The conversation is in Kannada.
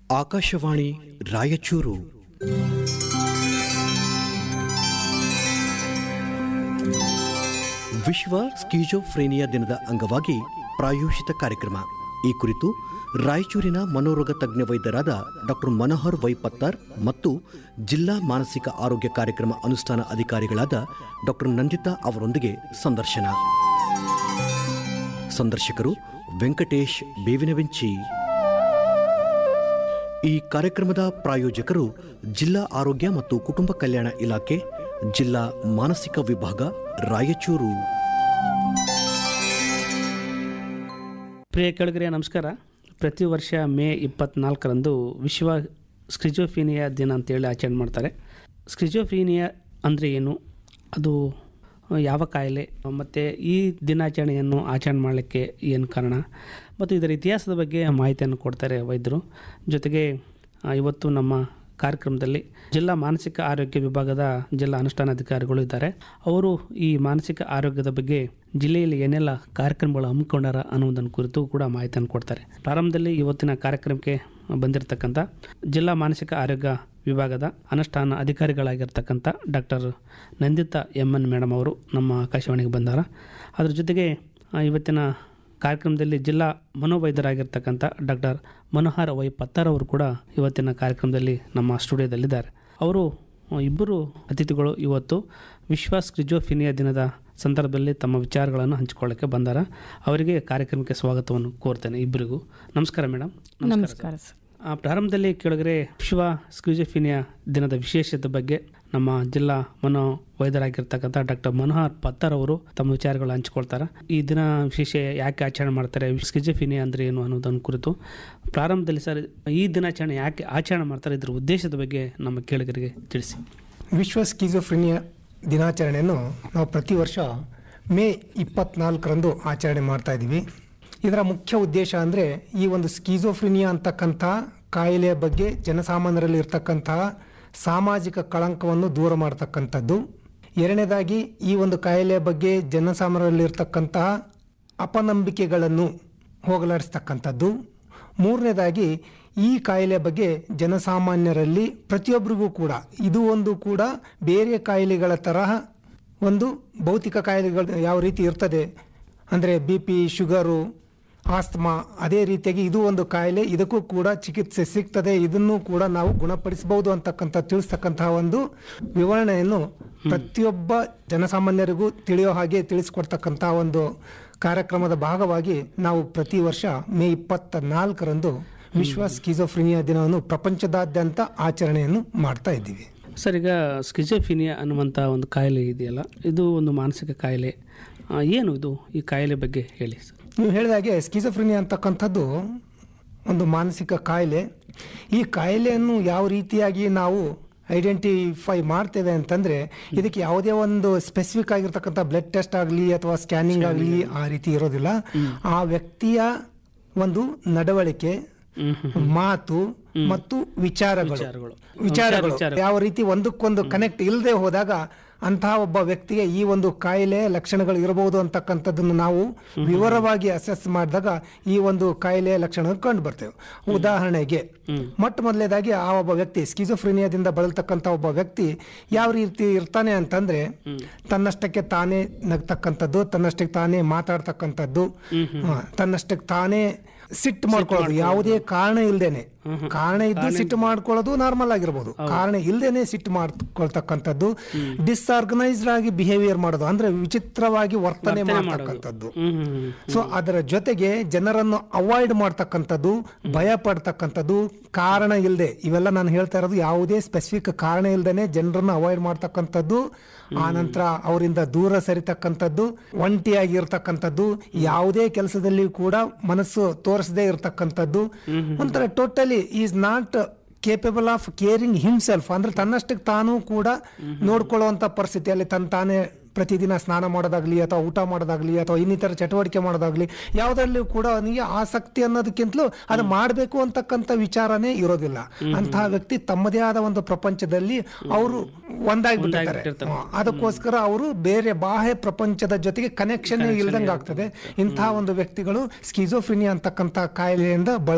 ಆಕಾಶವಾಣಿ ರಾಯಚೂರು ವಿಶ್ವ ಸ್ಕೀಜೋಫ್ರೇನಿಯಾ ದಿನದ ಅಂಗವಾಗಿ ಪ್ರಾಯೋಜಿತ ಕಾರ್ಯಕ್ರಮ ಈ ಕುರಿತು ರಾಯಚೂರಿನ ಮನೋರೋಗ ತಜ್ಞ ವೈದ್ಯರಾದ ಡಾಕ್ಟರ್ ಮನೋಹರ್ ವೈ ಪತ್ತಾರ್ ಮತ್ತು ಜಿಲ್ಲಾ ಮಾನಸಿಕ ಆರೋಗ್ಯ ಕಾರ್ಯಕ್ರಮ ಅನುಷ್ಠಾನ ಅಧಿಕಾರಿಗಳಾದ ಡಾಕ್ಟರ್ ನಂದಿತಾ ಅವರೊಂದಿಗೆ ಸಂದರ್ಶನ ಸಂದರ್ಶಕರು ವೆಂಕಟೇಶ್ ಬೇವಿನವೆಂಚಿ ಈ ಕಾರ್ಯಕ್ರಮದ ಪ್ರಾಯೋಜಕರು ಜಿಲ್ಲಾ ಆರೋಗ್ಯ ಮತ್ತು ಕುಟುಂಬ ಕಲ್ಯಾಣ ಇಲಾಖೆ ಜಿಲ್ಲಾ ಮಾನಸಿಕ ವಿಭಾಗ ರಾಯಚೂರು ಪ್ರಿಯ ಕೆಳಗರೆ ನಮಸ್ಕಾರ ಪ್ರತಿ ವರ್ಷ ಮೇ ಇಪ್ಪತ್ನಾಲ್ಕರಂದು ವಿಶ್ವ ಸ್ಕ್ರಿಜೋಫೀನಿಯಾ ದಿನ ಅಂತೇಳಿ ಆಚರಣೆ ಮಾಡ್ತಾರೆ ಸ್ಕ್ರಿಜೋಫೀನಿಯಾ ಅಂದರೆ ಏನು ಅದು ಯಾವ ಕಾಯಿಲೆ ಮತ್ತು ಈ ದಿನಾಚರಣೆಯನ್ನು ಆಚರಣೆ ಮಾಡಲಿಕ್ಕೆ ಏನು ಕಾರಣ ಮತ್ತು ಇದರ ಇತಿಹಾಸದ ಬಗ್ಗೆ ಮಾಹಿತಿಯನ್ನು ಕೊಡ್ತಾರೆ ವೈದ್ಯರು ಜೊತೆಗೆ ಆ, ಇವತ್ತು ನಮ್ಮ ಕಾರ್ಯಕ್ರಮದಲ್ಲಿ ಜಿಲ್ಲಾ ಮಾನಸಿಕ ಆರೋಗ್ಯ ವಿಭಾಗದ ಜಿಲ್ಲಾ ಅನುಷ್ಠಾನಾಧಿಕಾರಿಗಳು ಇದ್ದಾರೆ ಅವರು ಈ ಮಾನಸಿಕ ಆರೋಗ್ಯದ ಬಗ್ಗೆ ಜಿಲ್ಲೆಯಲ್ಲಿ ಏನೆಲ್ಲ ಕಾರ್ಯಕ್ರಮಗಳು ಹಮ್ಮಿಕೊಂಡಾರ ಅನ್ನೋದನ್ನು ಕುರಿತು ಕೂಡ ಮಾಹಿತಿಯನ್ನು ಕೊಡ್ತಾರೆ ಪ್ರಾರಂಭದಲ್ಲಿ ಇವತ್ತಿನ ಕಾರ್ಯಕ್ರಮಕ್ಕೆ ಬಂದಿರತಕ್ಕಂಥ ಜಿಲ್ಲಾ ಮಾನಸಿಕ ಆರೋಗ್ಯ ವಿಭಾಗದ ಅನುಷ್ಠಾನ ಅಧಿಕಾರಿಗಳಾಗಿರ್ತಕ್ಕಂಥ doctor Nandita M N madam ಅವರು ನಮ್ಮ ಆಕಾಶವಾಣಿಗೆ ಬಂದಾರ ಅದ್ರ ಜೊತೆಗೆ ಆ, ಇವತ್ತಿನ ಕಾರ್ಯಕ್ರಮದಲ್ಲಿ ಜಿಲ್ಲಾ ಮನೋವೈದ್ಯರಾಗಿರ್ತಕ್ಕಂಥ ಡಾಕ್ಟರ್ ಮನೋಹರ್ ವೈ ಪತ್ತಾರ್ ಅವರು ಕೂಡ ಇವತ್ತಿನ ಕಾರ್ಯಕ್ರಮದಲ್ಲಿ ನಮ್ಮ ಸ್ಟುಡಿಯೋದಲ್ಲಿದ್ದಾರೆ ಅವರು ಆ, ಇಬ್ಬರು ಅತಿಥಿಗಳು ಇವತ್ತು ವಿಶ್ವ ಸ್ಕ್ರಿಜೋಫಿನಿಯಾ ದಿನದ ಸಂದರ್ಭದಲ್ಲಿ ತಮ್ಮ ವಿಚಾರಗಳನ್ನು ಹಂಚಿಕೊಳ್ಳಕ್ಕೆ ಬಂದಾರ ಅವರಿಗೆ ಕಾರ್ಯಕ್ರಮಕ್ಕೆ ಸ್ವಾಗತವನ್ನು ಕೋರ್ತೇನೆ ಇಬ್ಬರಿಗೂ ನಮಸ್ಕಾರ ಮೇಡಮ್ ನಮಸ್ಕಾರ ಸರ್ ಆ, ಪ್ರಾರಂಭದಲ್ಲಿ ಕೇಳಿದ್ರೆ ವಿಶ್ವ ಸ್ಕ್ಯೂಜೋಫಿನಿಯಾ ದಿನದ ವಿಶೇಷತೆ ಬಗ್ಗೆ ನಮ್ಮ ಜಿಲ್ಲಾ ಮನೋ ವೈದ್ಯರಾಗಿರ್ತಕ್ಕಂಥ ಡಾಕ್ಟರ್ ಮನೋಹರ್ ಪತ್ತರ್ ಅವರು ತಮ್ಮ ವಿಚಾರಗಳು ಹಂಚಿಕೊಳ್ತಾರೆ ಈ ದಿನ ವಿಶೇಷ ಯಾಕೆ ಆಚರಣೆ ಮಾಡ್ತಾರೆ ಸ್ಕಿಜೋಫಿನಿಯಾ ಅಂದರೆ ಏನು ಅನ್ನೋದನ್ನು ಕುರಿತು ಪ್ರಾರಂಭದಲ್ಲಿ ಸರ್ ಈ ದಿನಾಚರಣೆ ಯಾಕೆ ಆಚರಣೆ ಮಾಡ್ತಾರೆ ಇದ್ರ ಉದ್ದೇಶದ ಬಗ್ಗೆ ನಮ್ಮ ಕೇಳಿಗರಿಗೆ ತಿಳಿಸಿ ವಿಶ್ವ ಸ್ಕಿಜೋಫ್ರಿನಿಯಾ ದಿನಾಚರಣೆಯನ್ನು ನಾವು ಪ್ರತಿ ವರ್ಷ ಮೇ ಇಪ್ಪತ್ನಾಲ್ಕರಂದು ಆಚರಣೆ ಮಾಡ್ತಾ ಇದ್ದೀವಿ ಇದರ ಮುಖ್ಯ ಉದ್ದೇಶ ಅಂದರೆ ಈ ಒಂದು ಸ್ಕಿಜೋಫ್ರಿನಿಯಾ ಅಂತಕ್ಕಂಥ ಕಾಯಿಲೆಯ ಬಗ್ಗೆ ಜನಸಾಮಾನ್ಯರಲ್ಲಿ ಇರ್ತಕ್ಕಂತಹ ಸಾಮಾಜಿಕ ಕಳಂಕವನ್ನು ದೂರ ಮಾಡ್ತಕ್ಕಂಥದ್ದು ಎರಡನೇದಾಗಿ ಈ ಒಂದು ಕಾಯಿಲೆಯ ಬಗ್ಗೆ ಜನಸಾಮಾನ್ಯರಲ್ಲಿ ಇರ್ತಕ್ಕಂತಹ ಅಪನಂಬಿಕೆಗಳನ್ನು ಹೋಗಲಾಡಿಸ್ತಕ್ಕಂಥದ್ದು ಮೂರನೇದಾಗಿ ಈ ಕಾಯಿಲೆ ಬಗ್ಗೆ ಜನಸಾಮಾನ್ಯರಲ್ಲಿ ಪ್ರತಿಯೊಬ್ಬರಿಗೂ ಕೂಡ ಇದು ಒಂದು ಕೂಡ ಬೇರೆ ಕಾಯಿಲೆಗಳ ತರಹ ಒಂದು ಭೌತಿಕ ಕಾಯಿಲೆಗಳು ಯಾವ ರೀತಿ ಇರ್ತದೆ ಅಂದರೆ ಬಿ ಪಿ ಶುಗರು ಆಸ್ತಮಾ ಅದೇ ರೀತಿಯಾಗಿ ಇದು ಒಂದು ಕಾಯಿಲೆ ಇದಕ್ಕೂ ಕೂಡ ಚಿಕಿತ್ಸೆ ಸಿಗ್ತದೆ ಇದನ್ನು ಕೂಡ ನಾವು ಗುಣಪಡಿಸಬಹುದು ಅಂತಕ್ಕಂಥ ತಿಳಿಸ್ತಕ್ಕಂತಹ ಒಂದು ವಿವರಣೆಯನ್ನು ಪ್ರತಿಯೊಬ್ಬ ಜನಸಾಮಾನ್ಯರಿಗೂ ತಿಳಿಯೋ ಹಾಗೆ ತಿಳಿಸ್ಕೊಡ್ತಕ್ಕಂಥ ಒಂದು ಕಾರ್ಯಕ್ರಮದ ಭಾಗವಾಗಿ ನಾವು ಪ್ರತಿ ವರ್ಷ ಮೇ ಇಪ್ಪತ್ತ ನಾಲ್ಕರಂದು ವಿಶ್ವ ಸ್ಕಿಜೋಫ್ರಿನಿಯಾ ದಿನವನ್ನು ಪ್ರಪಂಚದಾದ್ಯಂತ ಆಚರಣೆಯನ್ನು ಮಾಡ್ತಾ ಇದ್ದೀವಿ ಸರ್ ಈಗ ಸ್ಕಿಜೋಫಿನಿಯಾ ಅನ್ನುವಂಥ ಒಂದು ಕಾಯಿಲೆ ಇದೆಯಲ್ಲ ಇದು ಒಂದು ಮಾನಸಿಕ ಕಾಯಿಲೆ ಆ, ಏನು ಇದು ಈ ಕಾಯಿಲೆ ಬಗ್ಗೆ ಹೇಳಿ ಸರ್ ನೀವು ಹೇಳಿದ ಹಾಗೆ ಸ್ಕಿಜೋಫ್ರಿನಿಯಾ ಅಂತಕ್ಕಂಥದ್ದು ಒಂದು ಮಾನಸಿಕ ಕಾಯಿಲೆ ಈ ಕಾಯಿಲೆಯನ್ನು ಯಾವ ರೀತಿಯಾಗಿ ನಾವು ಐಡೆಂಟಿಫೈ ಮಾಡ್ತೇವೆ ಅಂತಂದ್ರೆ ಇದಕ್ಕೆ ಯಾವುದೇ ಒಂದು ಸ್ಪೆಸಿಫಿಕ್ ಆಗಿರ್ತಕ್ಕಂಥ ಬ್ಲಡ್ ಟೆಸ್ಟ್ ಆಗಲಿ ಅಥವಾ ಸ್ಕ್ಯಾನಿಂಗ್ ಆಗಲಿ ಆ ರೀತಿ ಇರೋದಿಲ್ಲ ಆ ವ್ಯಕ್ತಿಯ ಒಂದು ನಡವಳಿಕೆ ಮಾತು ಮತ್ತು ವಿಚಾರಗಳು ವಿಚಾರಗಳು. ವಿಚಾರಗಳು ವಿಚಾರ- ಯಾವ ರೀತಿ ಒಂದಕ್ಕೊಂದು ಕನೆಕ್ಟ್ ಇಲ್ಲದೆ ಹೋದಾಗ ಅಂತಹ ಒಬ್ಬ ವ್ಯಕ್ತಿಗೆ ಈ ಒಂದು ಕಾಯಿಲೆ ಲಕ್ಷಣಗಳು ಇರಬಹುದು ಅಂತಕ್ಕಂಥದ್ದನ್ನು ನಾವು ವಿವರವಾಗಿ ಅಸೆಸ್ ಮಾಡಿದಾಗ ಈ ಒಂದು ಕಾಯಿಲೆಯ ಲಕ್ಷಣಗಳು ಕಂಡು ಬರ್ತೇವೆ ಉದಾಹರಣೆಗೆ ಮೊಟ್ಟ ಮೊದಲನೇದಾಗಿ ಆ ಒಬ್ಬ ವ್ಯಕ್ತಿ ಸ್ಕಿಜೋಫ್ರಿನಿಯಾದಿಂದ ಬಳಲ್ತಕ್ಕಂಥ ಒಬ್ಬ ವ್ಯಕ್ತಿ ಯಾವ ರೀತಿ ಇರ್ತಾನೆ ಅಂತಂದ್ರೆ ತನ್ನಷ್ಟಕ್ಕೆ ತಾನೇ ನಗ್ತಕ್ಕಂಥದ್ದು ತನ್ನಷ್ಟಕ್ಕೆ ತಾನೇ ಮಾತಾಡ್ತಕ್ಕಂಥದ್ದು ಹಾ, ತನ್ನಷ್ಟಕ್ಕೆ ತಾನೇ ಸಿಟ್ಟು ಮಾಡ್ಕೊಳ್ಳೋದು ಯಾವುದೇ ಕಾರಣ ಇಲ್ದೇನೆ ಕಾರಣ ಇದ್ದು ಸಿಟ್ಟು ಮಾಡ್ಕೊಳ್ಳೋದು ನಾರ್ಮಲ್ ಆಗಿರ್ಬೋದು ಕಾರಣ ಇಲ್ದೇನೆ ಸಿಟ್ಟು ಮಾಡ್ಕೊಳ್ತಕ್ಕಂಥದ್ದು ಡಿಸ್ಆರ್ಗನೈಸ್ಡ್ ಆಗಿ ಬಿಹೇವಿಯರ್ ಮಾಡೋದು ಅಂದ್ರೆ ವಿಚಿತ್ರವಾಗಿ ವರ್ತನೆ ಮಾಡ್ತಕ್ಕಂಥದ್ದು ಹ್ಮ್ ಹ್ಮ್ ಹ್ಮ್. ಸೊ ಅದರ ಜೊತೆಗೆ ಜನರನ್ನು ಅವಾಯ್ಡ್ ಮಾಡ್ತಕ್ಕಂಥದ್ದು ಭಯ ಪಡ್ತಕ್ಕಂಥದ್ದು ಕಾರಣ ಇಲ್ಲದೆ ಇವೆಲ್ಲ ನಾನು ಹೇಳ್ತಾ ಇರೋದು ಯಾವುದೇ ಸ್ಪೆಸಿಫಿಕ್ ಕಾರಣ ಇಲ್ದೇನೆ ಜನರನ್ನು ಅವಾಯ್ಡ್ ಮಾಡ್ತಕ್ಕಂಥದ್ದು ಆ ನಂತರ ಅವರಿಂದ ದೂರ ಸರಿತಕ್ಕಂಥದ್ದು ಒಂಟಿಯಾಗಿ ಇರ್ತಕ್ಕಂಥದ್ದು ಯಾವುದೇ ಕೆಲಸದಲ್ಲಿ ಕೂಡ ಮನಸ್ಸು ತೋರಿಸದೇ ಇರ್ತಕ್ಕಂಥದ್ದು ಒಂಥರ totally is not capable of caring himself ಅಂದ್ರೆ ತನ್ನಷ್ಟಕ್ಕೆ ತಾನೂ ಕೂಡ ನೋಡ್ಕೊಳ್ಳುವಂತ ಪರಿಸ್ಥಿತಿಯಲ್ಲಿ ತನ್ನ ತಾನೇ ಪ್ರತಿದಿನ ಸ್ನಾನ ಮಾಡೋದಾಗ್ಲಿ ಅಥವಾ ಊಟ ಮಾಡೋದಾಗ್ಲಿ ಅಥವಾ ಇನ್ನಿತರ ಚಟುವಟಿಕೆ ಮಾಡೋದಾಗ್ಲಿ ಯಾವುದರಲ್ಲೂ ಕೂಡ ಅವನಿಗೆ ಆಸಕ್ತಿ ಅನ್ನೋದಕ್ಕಿಂತಲೂ ಅದು ಮಾಡಬೇಕು ಅಂತಕ್ಕಂಥ ವಿಚಾರನೇ ಇರೋದಿಲ್ಲ ಅಂತಹ ವ್ಯಕ್ತಿ ತಮ್ಮದೇ ಆದ ಒಂದು ಪ್ರಪಂಚದಲ್ಲಿ ಅವರು ಒಂದಾಗಿಬಿಟ್ಟಿರ್ತಾರೆ ಹ್ಮ್. ಅದಕ್ಕೋಸ್ಕರ ಅವರು ಬೇರೆ ಬಾಹ್ಯ ಪ್ರಪಂಚದ ಜೊತೆಗೆ ಕನೆಕ್ಷನ್ ಇಲ್ದಂಗೆ ಆಗ್ತದೆ ಇಂತಹ ಒಂದು ವ್ಯಕ್ತಿಗಳು ಸ್ಕಿಜೋಫ್ರಿನಿಯಾ ಅಂತಕ್ಕಂಥ ಕಾಯಿಲೆಯಿಂದ ಬಳ